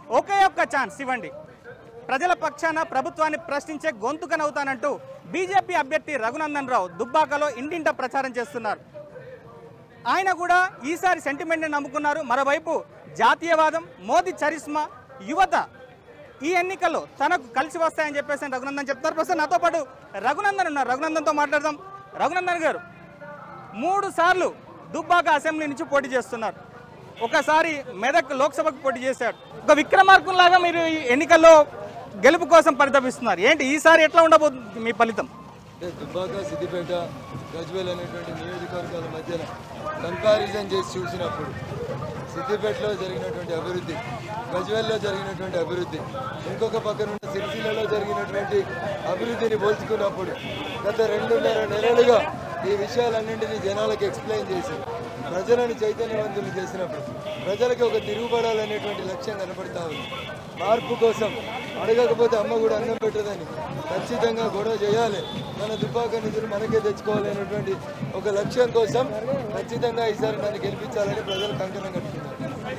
ఒకే ఒక్క ఛాన్స్ ఇవ్వండి ప్రజల పక్షాన ప్రభుత్వాన్ని ప్రశ్నించే గొంతుకనవుతానంటూ బీజేపీ అభ్యర్థి రఘునందన్ రావు దుబ్బాకలో ఇంటింట ప్రచారం చేస్తున్నారు ఆయన కూడా ఈసారి సెంటిమెంట్ని నమ్ముకున్నారు మరోవైపు జాతీయవాదం మోదీ చరిస్మా యువత ఈ ఎన్నికల్లో తనకు కలిసి వస్తాయని చెప్పేసి రఘునందన్ చెప్తారు ప్రస్తుతం నాతో పాటు రఘునందన్ ఉన్నారు రఘునందన్తో మాట్లాడదాం రఘునందన్ గారు మూడు సార్లు దుబ్బాక అసెంబ్లీ నుంచి పోటీ చేస్తున్నారు ఒకసారి మెదక్ లోక్సభకు పోటీ చేశాడు ఒక విక్రమార్కుల్లాగా మీరు ఈ ఎన్నికల్లో గెలుపు కోసం పరితపిస్తున్నారు ఏంటి ఈసారి ఎట్లా ఉండబోతుంది మీ ఫలితం అంటే దుబ్బాక సిద్దిపేట గజ్వేల్ అనేటువంటి నియోజకవర్గాల మధ్యన కంపారిజన్ చేసి చూసినప్పుడు సిద్దిపేటలో జరిగినటువంటి అభివృద్ధి గజ్వేల్లో జరిగినటువంటి అభివృద్ధి ఇంకొక పక్కన ఉన్న సిరిసిల్లలో జరిగినటువంటి అభివృద్ధిని పోల్చుకున్నప్పుడు గత రెండున్నర నెలలుగా ఈ విషయాలన్నింటినీ జనాలకు ఎక్స్ప్లెయిన్ చేసి ప్రజలను చైతన్యవంతులు చేసినప్పుడు ప్రజలకి ఒక తిరుగుబడాలనేటువంటి లక్ష్యం కనపడతా ఉంది మార్పు కోసం అడగకపోతే అమ్మ కూడా అన్నం పెట్టదని ఖచ్చితంగా గొడవ చేయాలి మన దుబ్బాక నిధులు మనకే తెచ్చుకోవాలి అనేటువంటి ఒక లక్ష్యం కోసం ఖచ్చితంగా ఈసారి నన్ను గెలిపించాలని ప్రజలు కంకణం కట్టుకున్నారు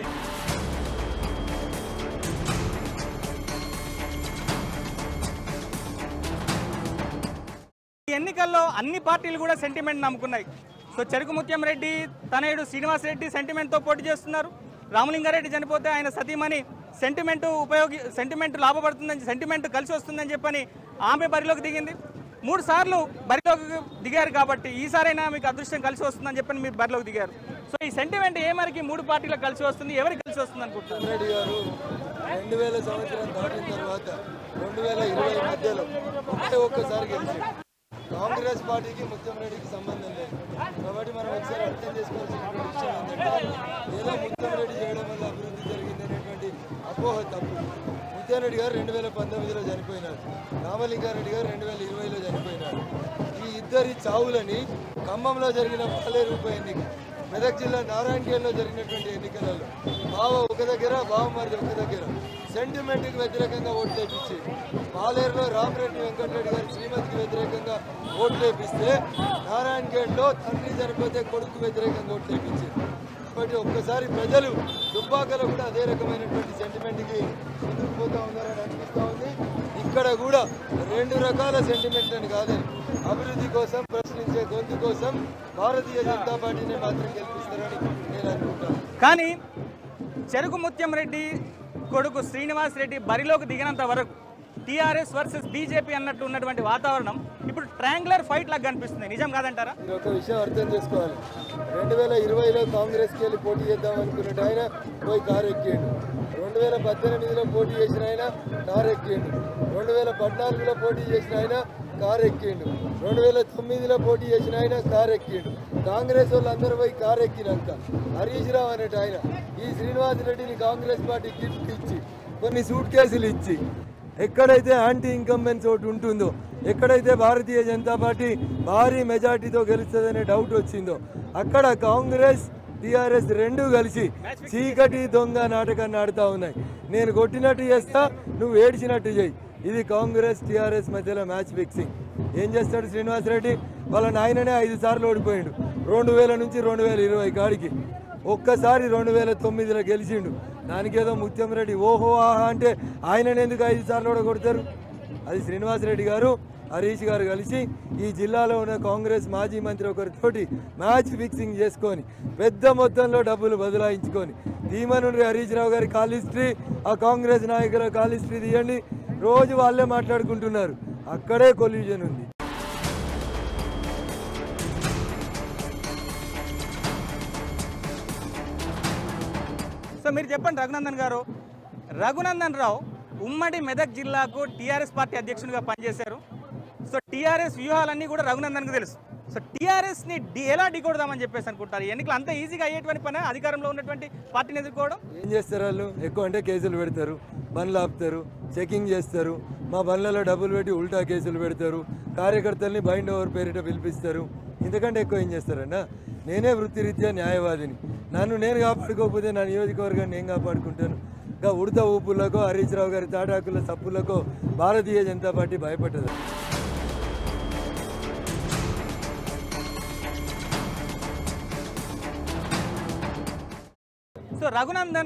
ఈ ఎన్నికల్లో అన్ని పార్టీలు కూడా సెంటిమెంట్ నమ్ముకున్నాయి సో చెరుకు ముత్యం రెడ్డి తనయుడు శ్రీనివాస్ రెడ్డి సెంటిమెంట్తో పోటీ చేస్తున్నారు రామలింగారెడ్డి చనిపోతే ఆయన సతీమణి సెంటిమెంట్ ఉపయోగి సెంటిమెంట్ లాభపడుతుందని సెంటిమెంట్ కలిసి వస్తుందని చెప్పని ఆమె బరిలోకి దిగింది మూడు సార్లు బరిలోకి దిగారు కాబట్టి ఈసారైనా మీకు అదృష్టం కలిసి వస్తుందని చెప్పని మీరు బరిలోకి దిగారు సో ఈ సెంటిమెంట్ ఏ మరికి మూడు పార్టీలకు కలిసి వస్తుంది ఎవరికి కలిసి వస్తుంది అనుకుంటున్నారు రెడ్డి గారు రెండు వేల సంవత్సరం దాటిన తర్వాత రెండు వేల ఇరవై మధ్యలో ఒకే ఒక్కసారి గెలిచాడు కాంగ్రెస్ పార్టీకి ముత్యంరెడ్డికి సంబంధం లేదు కాబట్టి మనం ఒకసారి అర్థం చేసుకోవాల్సినటువంటి విషయం ఏంటంటే ఏదో ముత్యంరెడ్డి చేయడం వల్ల అభివృద్ధి జరిగింది అనేటువంటి అపోహ తప్పు ముత్యారెడ్డి గారు రెండు వేల పంతొమ్మిదిలో చనిపోయినారు రామలింగారెడ్డి గారు రెండు వేల ఇరవైలో చనిపోయినారు ఈ ఇద్దరి చావులని ఖమ్మంలో జరిగిన పాలేరు ఉప ఎన్నిక మెదక్ జిల్లా నారాయణఖేడ్లో జరిగినటువంటి ఎన్నికలలో బావ ఒక దగ్గర బావమరిది ఒక దగ్గర సెంటిమెంట్కి వ్యతిరేకంగా ఓట్లు వేపించి పాలేరులో రామరెడ్డి వెంకటరెడ్డి గారి శ్రీమతికి వ్యతిరేకంగా ఓట్లు వేపిస్తే నారాయణఖేడ్లో తండ్రి చనిపోతే కొడుకు వ్యతిరేకంగా ఓట్లు వేపించారు కాబట్టి ఒక్కసారి ప్రజలు దుబ్బాకలో కూడా అదే రకమైనటువంటి సెంటిమెంట్కి ముందుకు పోతా ఉన్నారని అనిపిస్తూ ఉంది ఇక్కడ కూడా రెండు రకాల సెంటిమెంట్ అని కాదని అభివృద్ధి కోసం ప్రశ్నించే గొంతు కోసం భారతీయ జనతా పార్టీని మాత్రం గెలిపిస్తారని నేను అనుకుంటాను కానీ చెరుకు ముత్యం రెడ్డి కొడుకు శ్రీనివాస్ రెడ్డి బరిలోకి దిగినంత వరకు టీఆర్ఎస్ వర్సెస్ బీజేపీ అన్నట్టు ఉన్నటువంటి వాతావరణం ఇప్పుడు ట్రాంగులర్ ఫైట్ లాగా కనిపిస్తుంది నిజం కాదంటారా మీరు ఒక విషయం అర్థం చేసుకోవాలి రెండు వేల ఇరవైలో కాంగ్రెస్కి వెళ్ళి పోటీ చేద్దాం అనుకున్నట్టు ఆయన పోయి కారు ఎక్కిండు రెండు వేల పద్దెనిమిదిలో పోటీ చేసిన ఆయన కారు ఎక్కిండు రెండు వేల పద్నాలుగులో పోటీ చేసిన ఆయన కారు ఎక్కిండు రెండు వేల తొమ్మిదిలో పోటీ చేసిన ఆయన కారు ఎక్కిండు కాంగ్రెస్ వాళ్ళు అందరూ పోయి కారు ఎక్కినాక హరీష్ రావు అనేట ఆయన ఈ శ్రీనివాస్ రెడ్డిని కాంగ్రెస్ పార్టీ గిఫ్ట్ ఇచ్చి కొన్ని సూట్ కేసులు ఇచ్చి ఎక్కడైతే యాంటీ ఇన్కంబెన్స్ ఒకటి ఉంటుందో ఎక్కడైతే భారతీయ జనతా పార్టీ భారీ మెజార్టీతో గెలుస్తుందనే డౌట్ వచ్చిందో అక్కడ కాంగ్రెస్ టీఆర్ఎస్ రెండు కలిసి చీకటి దొంగ నాటకాన్ని ఆడుతూ ఉన్నాయి నేను కొట్టినట్టు చేస్తా నువ్వు ఏడ్చినట్టు చేయి ఇది కాంగ్రెస్ టీఆర్ఎస్ మధ్యలో మ్యాచ్ ఫిక్సింగ్ ఏం చేస్తాడు శ్రీనివాస్ రెడ్డి వాళ్ళ నాయననే ఐదు సార్లు ఓడిపోయాడు రెండు వేల నుంచి రెండు వేల ఇరవై కాడికి ఒక్కసారి రెండు వేల తొమ్మిదిలో గెలిచిండు దానికేదో ముత్యం రెడ్డి ఓహో ఆహా అంటే ఆయనను ఎందుకు ఐదు సార్లు కూడా కొడతారు అది శ్రీనివాసరెడ్డి గారు హరీష్ గారు కలిసి ఈ జిల్లాలో ఉన్న కాంగ్రెస్ మాజీ మంత్రి ఒకరితోటి మ్యాచ్ ఫిక్సింగ్ చేసుకొని పెద్ద మొత్తంలో డబ్బులు బదలాయించుకొని ధీమనుండ్రి హరీష్ రావు గారి కాల్ హిస్టరీ ఆ కాంగ్రెస్ నాయకుల కాల్ హిస్టరీ తీయండి రోజు వాళ్ళే మాట్లాడుకుంటున్నారు అక్కడే కొల్యూజన్ ఉంది సో మీరు చెప్పండి రఘునందన్ గారు రఘునందన్ రావు ఉమ్మడి మెదక్ జిల్లాకు టీఆర్ఎస్ పార్టీ అధ్యక్షునిగా పనిచేశారు సో టీఆర్ఎస్ వ్యూహాలన్నీ కూడా రఘునందన్కి తెలుసు సో టీఆర్ఎస్ని డి ఎలా ఢీకొడదామని చెప్పేసి అనుకుంటారు ఈ ఎన్నికలు అంత ఈజీగా అయ్యేటువంటి పని అధికారంలో ఉన్నటువంటి పార్టీని ఎదుర్కోవడం ఏం చేస్తారు వాళ్ళు ఎక్కువ అంటే కేసులు పెడతారు బండ్లు ఆపుతారు చెకింగ్ చేస్తారు మా బండ్లలో డబ్బులు పెట్టి ఉల్టా కేసులు పెడతారు కార్యకర్తల్ని బైండ్ ఓవర్ పేరిట పిలిపిస్తారు ఇంతకంటే ఎక్కువ ఏం చేస్తారన్నా నేనే వృత్తిరీత్యా న్యాయవాదిని నన్ను నేను కాపాడుకోకపోతే నా నియోజకవర్గాన్ని నేను కాపాడుకుంటాను ఇంకా ఉడత ఊపులకు హరీష్ రావు గారి తాటాకుల సప్పులకు భారతీయ జనతా పార్టీ భయపడ్డదు సో రఘునందన్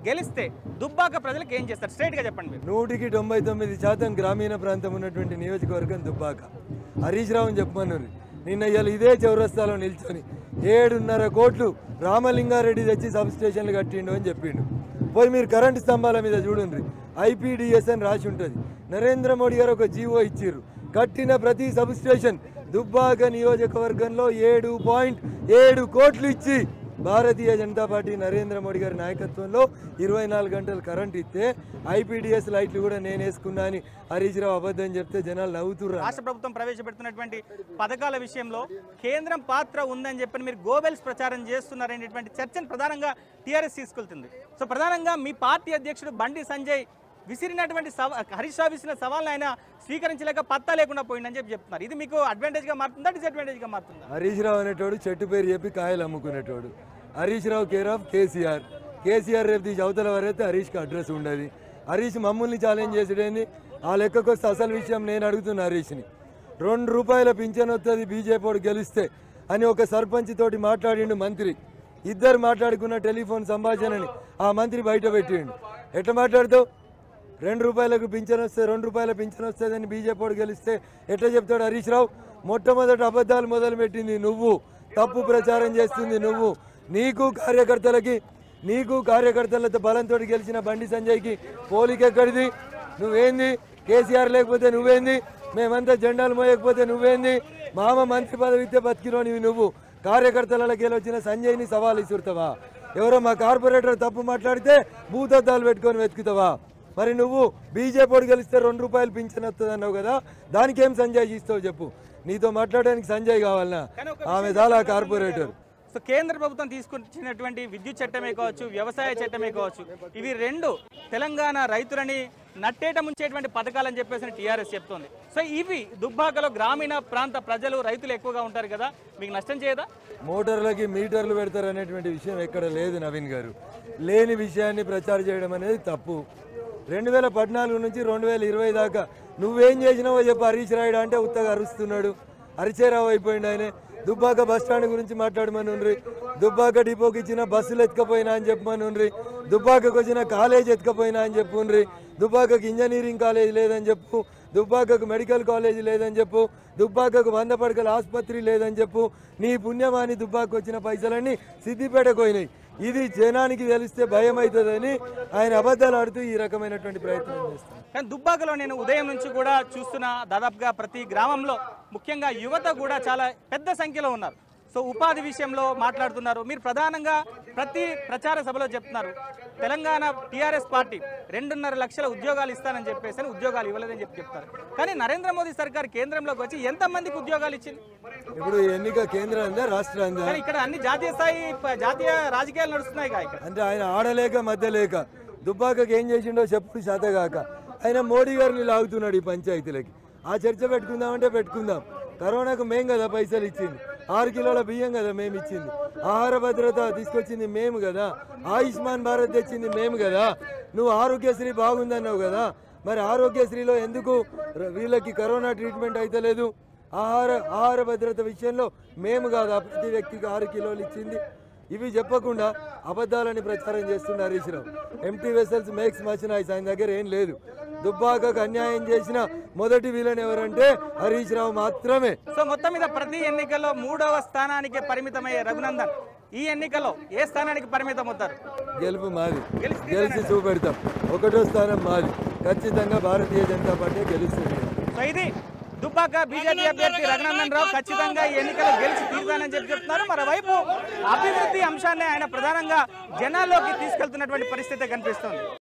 గెలిస్తే దుబ్బాక ప్రజలకు ఏం చేస్తారు స్ట్రైట్ గా చెప్పండి మీరు నూటికి తొంభై తొమ్మిది శాతం గ్రామీణ ప్రాంతం ఉన్నటువంటి నియోజకవర్గం దుబ్బాక హరీష్ రావుని చెప్పమన్నారు నిన్న ఇవాళ ఇదే చౌరస్తాలో నిల్చొని ఏడున్నర కోట్లు రామలింగారెడ్డి తెచ్చి సబ్ స్టేషన్లు కట్టిండు అని చెప్పిండు పోయి మీరు కరెంటు స్తంభాల మీద చూడండి ఐపీడిఎస్ అని రాసి ఉంటుంది నరేంద్ర మోడీ గారు ఒక జీవో ఇచ్చిర్రు కట్టిన ప్రతి సబ్ స్టేషన్ దుబ్బాక నియోజకవర్గంలో ఏడు పాయింట్ ఏడు కోట్లు ఇచ్చి భారతీయ జనతా పార్టీ నరేంద్ర మోడీ గారి నాయకత్వంలో ఇరవై నాలుగు గంటలు కరెంట్ ఇస్తే ఐపీడీఎస్ లైట్లు కూడా నేను వేసుకున్నా అని హరీష్ రావు అబద్ధం చెప్తే జనాలు నవ్వుతుర్రు రాష్ట్ర ప్రభుత్వం ప్రవేశపెడుతున్నటువంటి పథకాల విషయంలో కేంద్రం పాత్ర ఉందని చెప్పని మీరు గోబెల్స్ ప్రచారం చేస్తున్నారనేటువంటి చర్చను ప్రధానంగా టీఆర్ఎస్ తీసుకెళ్తుంది సో ప్రధానంగా మీ పార్టీ అధ్యక్షుడు బండి సంజయ్ విసిరినటువంటి సవా హరీష్ రావు విసిరిన సవాల్ని ఆయన స్వీకరించలేక పత్తా లేకుండా పోయిందని చెప్పి చెప్తున్నారు ఇది మీకు అడ్వాంటేజ్గా మారుతుందా డిసడ్వాంటేజ్గా మారుతుందా హరీష్ రావు అనేటోడు చెట్టు పేరు చెప్పి కాయలు అమ్ముకునేటోడు Harish Rao care of KCR KCR రేపు తీసి అవతల వరైతే హరీష్కి అడ్రస్ ఉండదు హరీష్ మమ్మల్ని ఛాలెంజ్ చేసేటేంది ఆ లెక్కకు వస్తే అసలు విషయం నేను అడుగుతున్నా హరీష్ని రెండు రూపాయల పింఛన్ వస్తుంది బీజేపీ వాడు గెలిస్తే అని ఒక సర్పంచ్ తోటి మాట్లాడిండు మంత్రి ఇద్దరు మాట్లాడుకున్న టెలిఫోన్ సంభాషణని ఆ మంత్రి బయట పెట్టిండు ఎట్లా మాట్లాడుతావు రెండు రూపాయలకు పింఛన్ వస్తే రెండు రూపాయల పింఛన్ వస్తుందని బీజేపీ వాడు గెలిస్తే ఎట్లా చెప్తాడు హరీష్ రావు మొట్టమొదటి అబద్ధాలు మొదలుపెట్టింది నువ్వు తప్పు ప్రచారం చేస్తుంది నువ్వు నీకు కార్యకర్తలకి నీకు కార్యకర్తలతో బలంతో గెలిచిన బండి సంజయ్కి పోలిక ఎక్కడిది నువ్వేంది కేసీఆర్ లేకపోతే నువ్వేంది మేమంతా జెండాలు మోయకపోతే నువ్వేంది మామ మంత్రి పదవి ఇస్తే బతికినోనివి నువ్వు కార్యకర్తలకి వచ్చిన సంజయ్ని సవాల్ ఇసురుతావా ఎవరో మా కార్పొరేటర్ తప్పు మాట్లాడితే భూతద్దాలు పెట్టుకొని వెతుకుతావా మరి నువ్వు బీజేపీ గెలిస్తే రెండు రూపాయలు పింఛన్ వస్తుంది అన్నావు కదా దానికి ఏం సంజయ్ ఇస్తావు చెప్పు నీతో మాట్లాడడానికి సంజయ్ కావాలనా ఆమె చాలా కార్పొరేటర్ సో కేంద్ర ప్రభుత్వం తీసుకొచ్చినటువంటి విద్యుత్ చట్టమే కావచ్చు వ్యవసాయ చట్టమే కావచ్చు ఇవి రెండు తెలంగాణ రైతులని నట్టేట ముంచేటువంటి పథకాలని చెప్పేసి టీఆర్ఎస్ చెప్తోంది సో ఇవి దుబ్బాకలో గ్రామీణ ప్రాంత ప్రజలు రైతులు ఎక్కువగా ఉంటారు కదా మీకు నష్టం చేయదా మోటార్లకి మీటర్లు పెడతారు అనేటువంటి విషయం ఎక్కడ లేదు నవీన్ గారు లేని విషయాన్ని ప్రచారం చేయడం అనేది తప్పు రెండు వేల పద్నాలుగు నుంచి రెండు వేల ఇరవై దాకా నువ్వేం చేసినావో చెప్పు హరీష్ రాయుడు అంటే ఉత్తగా అరుస్తున్నాడు హరిచేరావు అయిపోయింది ఆయన దుబ్బాక బస్ స్టాండ్ గురించి మాట్లాడమని ఉండ్రి దుబ్బాక డిపోకి ఇచ్చిన బస్సులు ఎత్తుకపోయినా అని చెప్పమని ఉండ్రి దుబ్బాకకు వచ్చిన కాలేజ్ ఎత్తుకపోయినా అని చెప్పు ఉండ్రి దుబ్బాకకు ఇంజనీరింగ్ కాలేజ్ లేదని చెప్పు దుబ్బాకకు మెడికల్ కాలేజ్ లేదని చెప్పు దుబ్బాకకు వంద పడకల ఆసుపత్రి లేదని చెప్పు నీ పుణ్యమాని దుబ్బాకు వచ్చిన పైసలన్నీ సిద్దిపేటకు పోయినాయి ఇది జనానికి తెలిస్తే భయం అవుతుందని ఆయన అబద్ధాలు ఆడుతూ ఈ రకమైనటువంటి ప్రయత్నం చేస్తారు కానీ దుబ్బాకలో నేను ఉదయం నుంచి కూడా చూస్తున్న దాదాపుగా ప్రతి గ్రామంలో ముఖ్యంగా యువత కూడా చాలా పెద్ద సంఖ్యలో ఉన్నారు సో ఉపాధి విషయంలో మాట్లాడుతున్నారు మీరు ప్రధానంగా ప్రతి ప్రచార సభలో చెప్తున్నారు తెలంగాణ టీఆర్ఎస్ పార్టీ రెండున్నర లక్షల ఉద్యోగాలు ఇస్తానని చెప్పేసి అని ఉద్యోగాలు ఇవ్వలేదని చెప్పి చెప్తారు కానీ నరేంద్ర మోదీ సర్కార్ కేంద్రంలోకి వచ్చి ఎంతమందికి ఉద్యోగాలు ఇచ్చింది ఇప్పుడు ఎన్నిక కేంద్రం అందా రాష్ట్ర అందా కానీ ఇక్కడ అన్ని జాతీయ స్థాయి ప- జాతీయ రాజకీయాలు నడుస్తున్నాయి కదా ఇక్కడ అంటే ఆయన ఆడలేక మధ్య లేక దుబ్బాకకి ఏం చేసిండో చెప్పుడు శాతగాక ఆయన మోడీ గారిని లాగుతున్నాడు ఈ పంచాయతీలకి ఆ చర్చ పెట్టుకుందామంటే పెట్టుకుందాం కరోనాకు మేం కదా పైసలు ఇచ్చింది ఆరు కిలోల బియ్యం కదా మేము ఇచ్చింది ఆహార భద్రత తీసుకొచ్చింది మేము కదా ఆయుష్మాన్ భారత్ తెచ్చింది మేము కదా నువ్వు ఆరోగ్యశ్రీ బాగుందన్నావు కదా మరి ఆరోగ్యశ్రీలో ఎందుకు ర- వీళ్ళకి కరోనా ట్రీట్మెంట్ అయితే లేదు ఆహార ఆహార భద్రత విషయంలో మేము కాదా ప్రతి వ్యక్తికి ఆరు కిలోలు ఇచ్చింది ఇవి చెప్పకుండా అబద్ధాలని ప్రచారం చేస్తున్న Harish Rao empty vessels makes much noise ఆయన దగ్గర ఏం లేదు దుబ్బాకకు అన్యాయం చేసిన మొదటి వీళ్ళని ఎవరంటే హరీష్ రావు మాత్రమే సో మొత్తం మీద ప్రతి ఎన్నికల్లో మూడవ స్థానానికి పరిమితమయ్యే రఘునందన్ ఈ ఎన్నికల్లో ఏ స్థానానికి పరిమితం అవుతారు గెలుపు మాది గెలిచి గెలిచి చూపెడతాం ఒకటో స్థానం మాది ఖచ్చితంగా భారతీయ జనతా పార్టీ గెలుస్తుంది సో ఇది దుబ్బాక బీజేపీ అభ్యర్థి రఘునందన్ రావు ఖచ్చితంగా ఈ ఎన్నికలు గెలిచి తీరుతానని చెప్పి చెప్తున్నారు మరోవైపు అభివృద్ధి అంశాన్ని ఆయన ప్రధానంగా జనాల్లోకి తీసుకెళ్తున్నటువంటి పరిస్థితి కనిపిస్తుంది